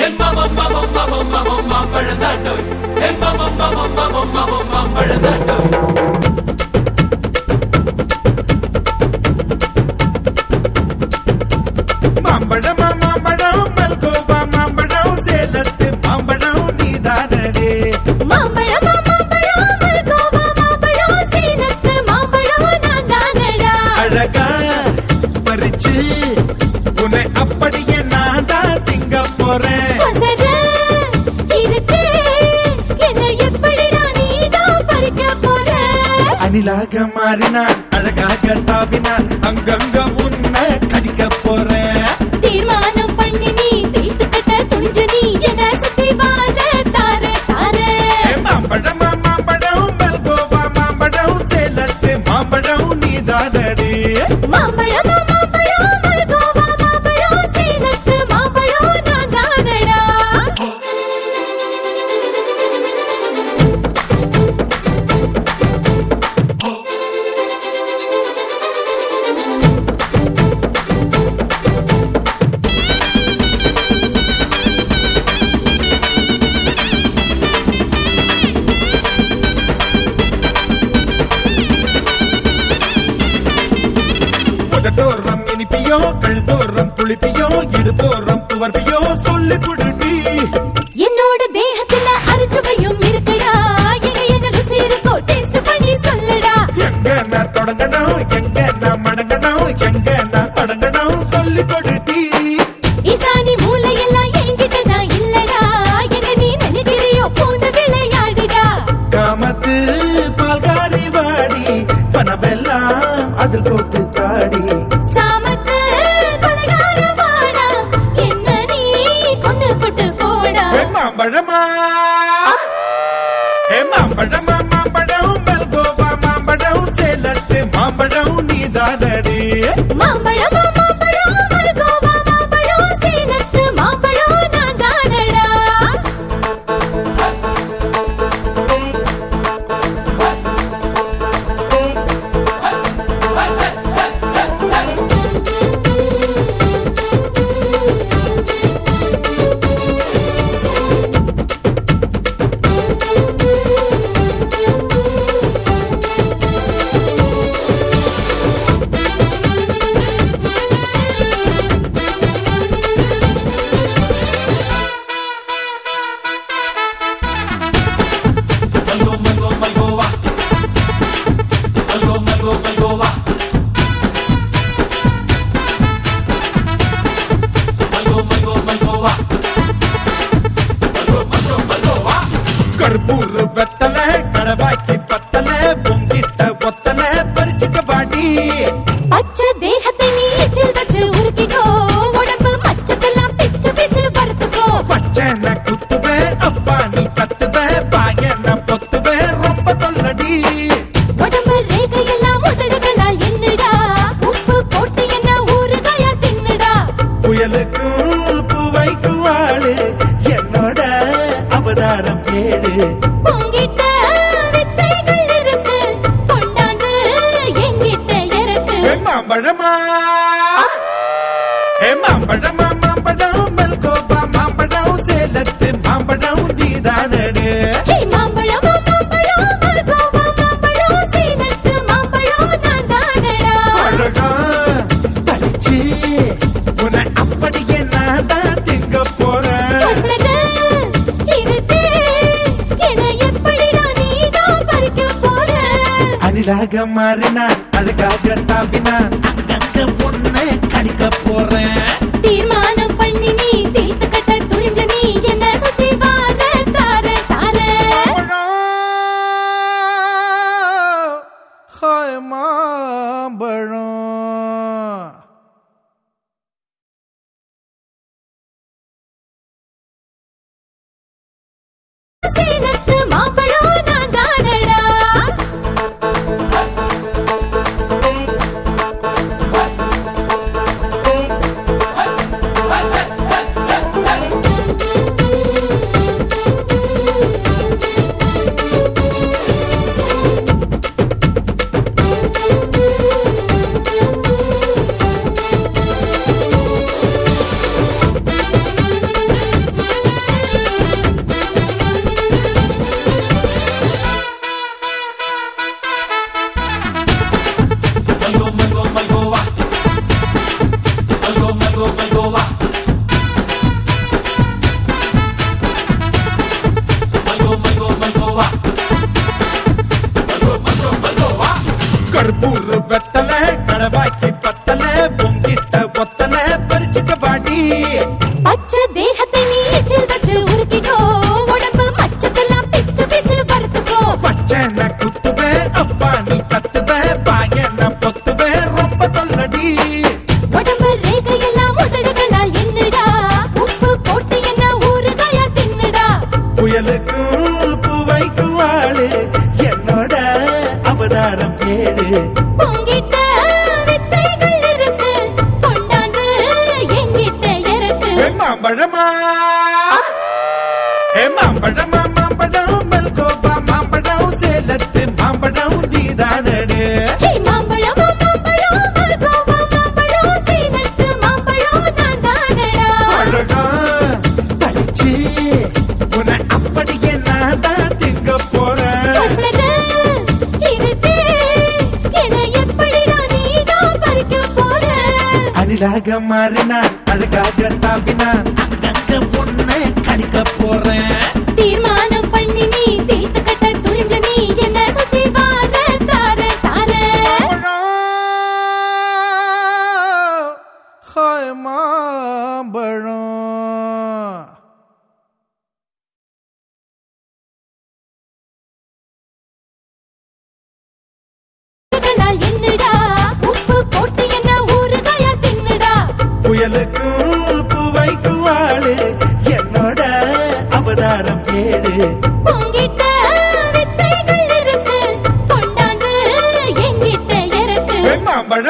மாம்பழம் மாம்பழம் மல்கோவா மாம்பழம் சேலத்து மாம்பழம் நீதானடே மாம்பழம் மாம்பழம் மல்கோவா மாம்பழம் சேலத்து மாம்பழம் நான் தானடா அழகா பறிச்சு உன்னை அப்படியே நான் தான் திங்க போறேன் ஒசர இருக்கு என்ன எப்படிடா நீதான் பறிக்க போற அணிலாக மாறினான் அழகாக தாவினான் அங்கங்க உன்னை கடிக்க போறேன் தீர்மானம் பண்ணி நீ தீர்த்து கட்ட துணிஞ்ச நீ என்ன சுத்தி வார தார தார ஏ மாம்பழம் மாம்பழம் மல்கோவா மாம்பழம் சேலத்து மாம்பழம் நீதானடே மாம்பழம் மாம்பழம் மல்கோவா மாம்பழம் சேலத்து மாம்பழம் நான் தானடா உதட்டோரம் இனிப்பியோ கழுத்தோரம் புளிப்பியோ இடுப்போரம் துவர்ப்பியோ சொல்லி புடுடி என்னோட தேகத்துல அரிச்சுவையும் இருக்குடா எங்க என்ன ருசி இருக்கோ டேஸ்ட் பண்ணி சொல்லுடா எங்க நான் தொடங்கணும் எங்க நான் மடங்கணும் எங்க நான் தொடங்கணும் சொல்லி கொடுடி ஈசானி மூளையெல்லாம் என்கிட்ட தான் இல்லடா என்ன நீ நினைக்கிறியோ போன விளையாடுடா காமத்து பால்காரி வாடி பணமெல்லாம் அதில் போட்டு தாடி சாமத்து கொலைகார வாடா என்ன நீ கொண்டு போட்டு போடா ஏ மாம்பழமா ஏ மாம்பழமா மாம்பழம் மல்கோவா மாம்பழம் சேலத்து மாம்பழம் நீதானடி மாம்பழம் மாம்பழம் மல்கோவா மாம்பழம் சேலத்து மாம்பழம் நான் தானடா கற்பூர் வெத்தல கடவாய்க்கு பத்தல பொங்கிட்ட ஒத்தல பறிச்சுக்க பாடி பச்சை தேகத்தை நீ எச்சில் வச்சு உருக்கிக்கோ உடம்பு மச்சத்தெல்லாம் பிச்சு பிச்சு பருத்துக்கோ பச்சனை குத்துவேன் அப்பா நீ கத்துவேன் பாயன பொத்துவேன் ரொம்ப தொல்லடி உடம்பு ரேகையெல்லாம் உதடுகளால் என்னடா உப்பு போட்டு என்ன ஊறுகாயா தின்னுடா புயலுக்கும் பூவைக்கும் ஆளு என்னோட அவதாரம் ஏழு உங்கிட்ட வித்தைகள் இருக்கு கொண்டாந்து எங்கிட்ட இருக்கு ஏ மாம்பழமா ஏ மாம்பழமா மாம்பழம் மல்கோவா மாம்பழம் சேலத்து மாம்பழம் நீதானடு ஹே மாம்பழம் மாம்பழம் மல்கோவா மாம்பழம் சேலத்து மாம்பழம் நான் தானடா அழகா பறிச்சு உன்னை அப்படியே நான் தான் திங்க போறேன் ஒசர இருக்கு என்ன எப்படிடா நீதான் பறிக்க போற அணிலாக மாறினான் அழகாக தாவினான் அங்கங்க பொண்ணு கடிக்க போறேன் தீர்மானம் பண்ணி நீ தீர்த்து கட்ட துணிஞ்ச நீ என்ன சுத்தி வார தார தார ஹாய் மாம்பழம் சேலத்து மாம்பழம் நான் தானடா கருப்பூர் வெத்தல கடவாய்க்கு பத்தல பொங்கிட்ட ஒத்தல பறிச்சுக்க பாடி பச்சை தேகத்தை நீ எச்சில் வச்சு உருக்கிக்கோ உடம்பு மச்சத்தெல்லாம் பிச்சு பிச்சு வறுத்துக்கோ பச்சனை குத்துவேன் அப்பா நீ கத்துவேன் பாயன பொத்துவேன் ரொம்ப தொல்லடி உடம்பு ரேகையெல்லாம் உதடுகளால் என்னடா உப்பு போட்டு என்ன ஊறுகாயா தின்னுடா புயலுக்கும் பூவைக்கும் ஆளு என்னோட அவதாரம் ஏழு உங்கிட்ட வித்தைகள் இருக்கு கொண்டாந்து எங்கிட்ட இருக்கு ஏ மாம்பழமா ஏ மாம்பழமா மாம்பழம் மெல்கோவா மாம்பழம் சேலத்து மாம்பழம் நீதானடு ஹே மாம்பழம் மாம்பழம் மல்கோவா மாம்பழம் சேலத்து மாம்பழம் நான் தானடா அழகா பறிச்சு உன்னை அப்படியே நான் தான் திங்க போறேன் அசர இருக்கு என எப்படிடா நீதான் பறிக்க போற அணிலாக மாறினான் அழகாக தாவினான் அங்கங்க பொண்ணு கடிக்க போறேன் தீர்மானம் பண்ணி நீ தீர்த்து கட்ட துணிஞ்ச நீ என்ன சுத்தி வார தார தார ஹாய் மாம்பழம் உதடுகளால் என்னடா உப்பு போட்டு என்ன ஊறுகாயா தின்னுடா புயலுக்கும் பூவைக்கும் ஆளு